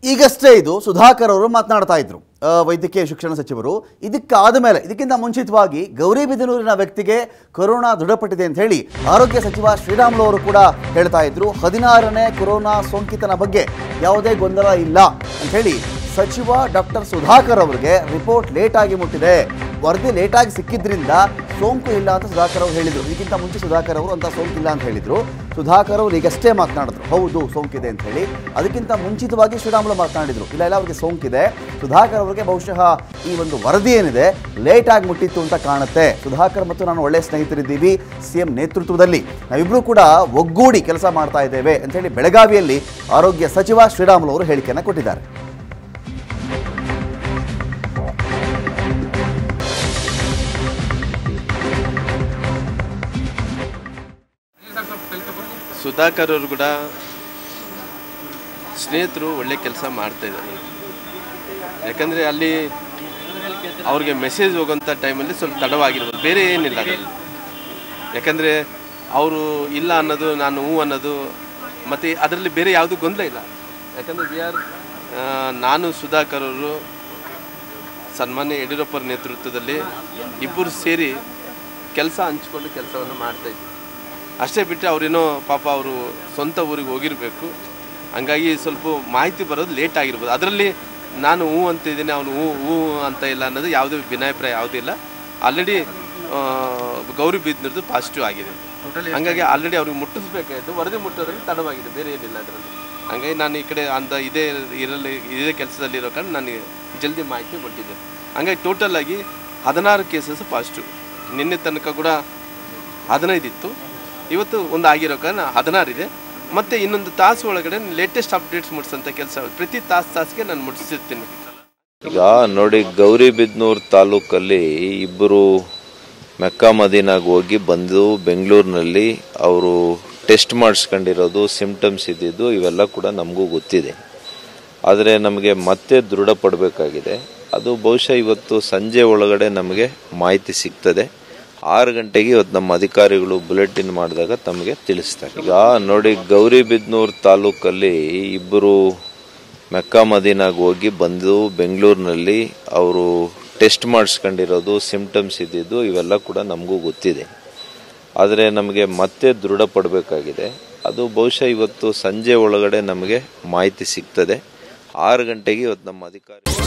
ಈಗಷ್ಟೇ ಇದು ಸುಧಾಕರ್ ಅವರು ಮಾತನಾಡ್ತಾ ಇದ್ರು ಆ, ವೈದ್ಯಕೀಯ ಶಿಕ್ಷಣ ಸಚಿವರು ಇದಕ್ಕಾದ ಮೇಲೆ ಇದಕ್ಕಿಂತ ಮುಂಚಿತವಾಗಿ ಗೌರಿಬಿದನೂರಿನ ವ್ಯಕ್ತಿಗೆ ಕೊರೋನಾ ದೃಢಪಟ್ಟಿದೆ ಅಂತ ಹೇಳಿ ಆರೋಗ್ಯ ಸಚಿವ ಶ್ರೀರಾಮುಲು ಅವರು ಕೂಡ ಹೇಳ್ತಾ ಇದ್ರು ಹದಿನಾರನೇ ಕೊರೋನಾ ಸೋಂಕಿತನ ಬಗ್ಗೆ ಯಾವುದೇ ಗೊಂದಲ ಇಲ್ಲ ಅಂತ ಹೇಳಿ ಸಚಿವ ಡಾಕ್ಟರ್ ಸುಧಾಕರ್ ಅವರಿಗೆ ರಿಪೋರ್ಟ್ ಲೇಟ್ ಆಗಿ ಮುಟ್ಟಿದೆ ವರದಿ ಲೇಟಾಗಿ ಸಿಕ್ಕಿದ್ರಿಂದ ಸೋಂಕು ಇಲ್ಲ ಅಂತ ಸುಧಾಕರ್ ಅವರು ಹೇಳಿದ್ರು ಇದಕ್ಕಿಂತ ಮುಂಚೆ ಸುಧಾಕರ್ ಅವರು ಅಂತ ಸೋಂಕಿಲ್ಲ ಅಂತ ಹೇಳಿದ್ರು ಸುಧಾಕರ್ ಅವರು ಈಗಷ್ಟೇ ಮಾತನಾಡಿದ್ರು ಹೌದು ಸೋಂಕಿದೆ ಅಂತ ಹೇಳಿ ಅದಕ್ಕಿಂತ ಮುಂಚಿತವಾಗಿ ಶ್ರೀರಾಮುಲು ಮಾತನಾಡಿದ್ರು ಇಲ್ಲ ಇಲ್ಲ ಅವರಿಗೆ ಸೋಂಕಿದೆ ಸುಧಾಕರ್ ಅವರಿಗೆ ಬಹುಶಃ ಈ ಒಂದು ವರದಿ ಏನಿದೆ ಲೇಟ್ ಆಗಿ ಮುಟ್ಟಿತ್ತು ಅಂತ ಕಾಣುತ್ತೆ ಸುಧಾಕರ್ ಮತ್ತು ನಾನು ಒಳ್ಳೆಯ ಸ್ನೇಹಿತರಿದ್ದೀವಿ ಸಿಎಂ ನೇತೃತ್ವದಲ್ಲಿ ನಾವಿಬ್ರು ಕೂಡ ಒಗ್ಗೂಡಿ ಕೆಲಸ ಮಾಡ್ತಾ ಇದ್ದೇವೆ ಅಂತ ಹೇಳಿ ಬೆಳಗಾವಿಯಲ್ಲಿ ಆರೋಗ್ಯ ಸಚಿವ ಶ್ರೀರಾಮುಲು ಅವರು ಹೇಳಿಕೆಯನ್ನು ಕೊಟ್ಟಿದ್ದಾರೆ ಸುಧಾಕರ್ ಅವರು ಕೂಡ ಸ್ನೇಹಿತರು ಒಳ್ಳೆ ಕೆಲಸ ಮಾಡ್ತಾ ಇದ್ದಾರೆ ಯಾಕಂದರೆ ಅಲ್ಲಿ ಅವ್ರಿಗೆ ಮೆಸೇಜ್ ಹೋಗೋಂಥ ಟೈಮಲ್ಲಿ ಸ್ವಲ್ಪ ತಡವಾಗಿರ್ಬೋದು ಬೇರೆ ಏನಿಲ್ಲ ಅದರಲ್ಲಿ ಯಾಕಂದರೆ ಅವರು ಇಲ್ಲ ಅನ್ನೋದು ನಾನು ಹ್ಞೂ ಅನ್ನೋದು ಮತ್ತು ಅದರಲ್ಲಿ ಬೇರೆ ಯಾವುದೂ ಗೊಂದಲ ಇಲ್ಲ ಯಾಕಂದರೆ ವಿ ಆರ್ ನಾನು ಸುಧಾಕರ್ ಅವರು ಸನ್ಮಾನ್ಯ ಯಡಿಯೂರಪ್ಪರ ನೇತೃತ್ವದಲ್ಲಿ ಇಬ್ಬರು ಸೇರಿ ಕೆಲಸ ಹಂಚ್ಕೊಂಡು ಕೆಲಸವನ್ನು ಮಾಡ್ತಾಯಿದ್ವಿ ಅಷ್ಟೇ ಬಿಟ್ಟರೆ ಅವರೇನೋ ಪಾಪ ಅವರು ಸ್ವಂತ ಊರಿಗೆ ಹೋಗಿರಬೇಕು ಹಂಗಾಗಿ ಸ್ವಲ್ಪ ಮಾಹಿತಿ ಬರೋದು ಲೇಟ್ ಆಗಿರ್ಬೋದು ಅದರಲ್ಲಿ ನಾನು ಹ್ಞೂ ಅಂತ ಇದ್ದೀನಿ ಅವನು ಹ್ಞೂ ಹ್ಞೂ ಅಂತ ಇಲ್ಲ ಅನ್ನೋದು ಯಾವುದೇ ಭಿನ್ನಾಭಿಪ್ರಾಯ ಯಾವುದೂ ಇಲ್ಲ ಆಲ್ರೆಡಿ ಗೌರಿ ಬಿದ್ದಿರೋದು ಪಾಸಿಟಿವ್ ಆಗಿದೆ ಹಂಗಾಗಿ ಆಲ್ರೆಡಿ ಅವ್ರಿಗೆ ಮುಟ್ಟಿಸ್ಬೇಕಾಯ್ತು ವರದಿ ಮುಟ್ಟೋದ್ರಲ್ಲಿ ತಡವಾಗಿದೆ ಬೇರೆ ಏನಿಲ್ಲ ಅದರಲ್ಲಿ ಹಂಗಾಗಿ ನಾನು ಈ ಕಡೆ ಅಂತ ಇದೇ ಇರಲಿ ಇದೇ ಕೆಲಸದಲ್ಲಿರೋ ಕಾರಣ ನನಗೆ ಜಲ್ದಿ ಮಾಹಿತಿ ಕೊಟ್ಟಿದ್ದೆ ಹಂಗಾಗಿ ಟೋಟಲ್ ಆಗಿ ಹದಿನಾರು ಕೇಸಸ್ ಪಾಸಿಟಿವ್ ನಿನ್ನೆ ತನಕ ಕೂಡ ಹದಿನೈದು ಇತ್ತು ಇವತ್ತು ಒಂದು ಆಗಿರೋ ಕಾರಣ ಹದಿನಾರು ಇದೆ ಮತ್ತು ಇನ್ನೊಂದು ತಾಸು ಒಳಗಡೆ ಲೇಟೆಸ್ಟ್ ಅಪ್ಡೇಟ್ಸ್ ಮುಟ್ಸೋಂಥ ಕೆಲಸ ಪ್ರತಿ ತಾಸು ತಾಸಿಗೆ ನಾನು ಮುಟ್ಟಿಸಿರ್ತೀನಿ ಈಗ ನೋಡಿ ಗೌರಿಬಿದನೂರು ತಾಲೂಕಲ್ಲಿ ಇಬ್ಬರು ಮೆಕ್ಕಾ ಮದೀನಾಗ್ ಹೋಗಿ ಬಂದು ಬೆಂಗಳೂರಿನಲ್ಲಿ ಅವರು ಟೆಸ್ಟ್ ಮಾಡಿಸ್ಕೊಂಡಿರೋದು ಸಿಮ್ಟಮ್ಸ್ ಇದ್ದಿದ್ದು ಇವೆಲ್ಲ ಕೂಡ ನಮಗೂ ಗೊತ್ತಿದೆ ಆದರೆ ನಮಗೆ ಮತ್ತೆ ದೃಢಪಡಬೇಕಾಗಿದೆ ಅದು ಬಹುಶಃ ಇವತ್ತು ಸಂಜೆ ಒಳಗಡೆ ನಮಗೆ ಮಾಹಿತಿ ಸಿಗ್ತದೆ ಆರು ಗಂಟೆಗೆ ಇವತ್ತು ನಮ್ಮ ಅಧಿಕಾರಿಗಳು ಬುಲೆಟಿನ್ ಮಾಡಿದಾಗ ತಮಗೆ ತಿಳಿಸ್ತಾರೆ ಈಗ ನೋಡಿ ಗೌರಿಬಿದನೂರು ತಾಲೂಕಲ್ಲಿ ಇಬ್ಬರು ಮೆಕ್ಕಾ ಮದೀನಾಗ್ ಹೋಗಿ ಬಂದು ಬೆಂಗಳೂರಿನಲ್ಲಿ ಅವರು ಟೆಸ್ಟ್ ಮಾಡಿಸ್ಕೊಂಡಿರೋದು ಸಿಮ್ಟಮ್ಸ್ ಇದ್ದಿದ್ದು ಇವೆಲ್ಲ ಕೂಡ ನಮಗೂ ಗೊತ್ತಿದೆ ಆದರೆ ನಮಗೆ ಮತ್ತೆ ದೃಢಪಡಬೇಕಾಗಿದೆ ಅದು ಬಹುಶಃ ಇವತ್ತು ಸಂಜೆ ಒಳಗಡೆ ನಮಗೆ ಮಾಹಿತಿ ಸಿಗ್ತದೆ ಆರು ಗಂಟೆಗೆ ಇವತ್ತು ನಮ್ಮ ಅಧಿಕಾರಿ